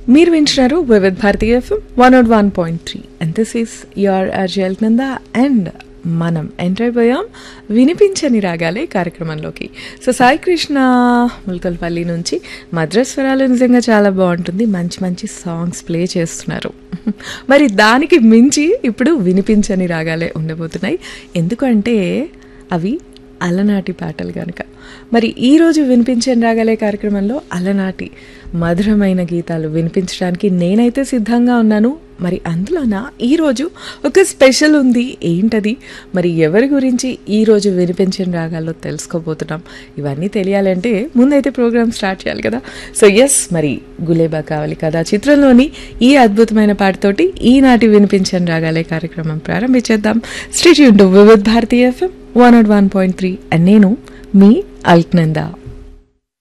మీరు వింటున్నారు Vividh Bharati FM one nought one point three and this is your Alaknanda and మనం enter అయిపోయాం వినిపించని రాగాలే కార్యక్రమంలోకి సో సాయి కృష్ణ ముల్కల్పల్లి నుంచి మద్రస్వరాలు నిజంగా చాలా బాగుంటుంది మంచి మంచి సాంగ్స్ ప్లే చేస్తున్నారు మరి దానికి మించి ఇప్పుడు వినిపించని రాగాలే ఉండబోతున్నాయి ఎందుకంటే అవి అలనాటి పాటలు కనుక మరి ఈరోజు వినిపించని రాగలే కార్యక్రమంలో అలనాటి మధురమైన గీతాలు వినిపించడానికి నేనైతే సిద్ధంగా ఉన్నాను మరి అందులోన ఈరోజు ఒక స్పెషల్ ఉంది ఏంటది మరి ఎవరి గురించి ఈరోజు వినిపించిన రాగాల్లో తెలుసుకోబోతున్నాం ఇవన్నీ తెలియాలంటే ముందైతే ప్రోగ్రామ్ స్టార్ట్ చేయాలి కదా సో ఎస్ మరి గులేబా కావాలి కదా చిత్రంలోని ఈ అద్భుతమైన పాటతోటి ఈనాటి వినిపించని రాగాలే కార్యక్రమం ప్రారంభించేద్దాం stay tuned to Vividh Bharati FM one nought one point three and నేను మీ అల్క్నందా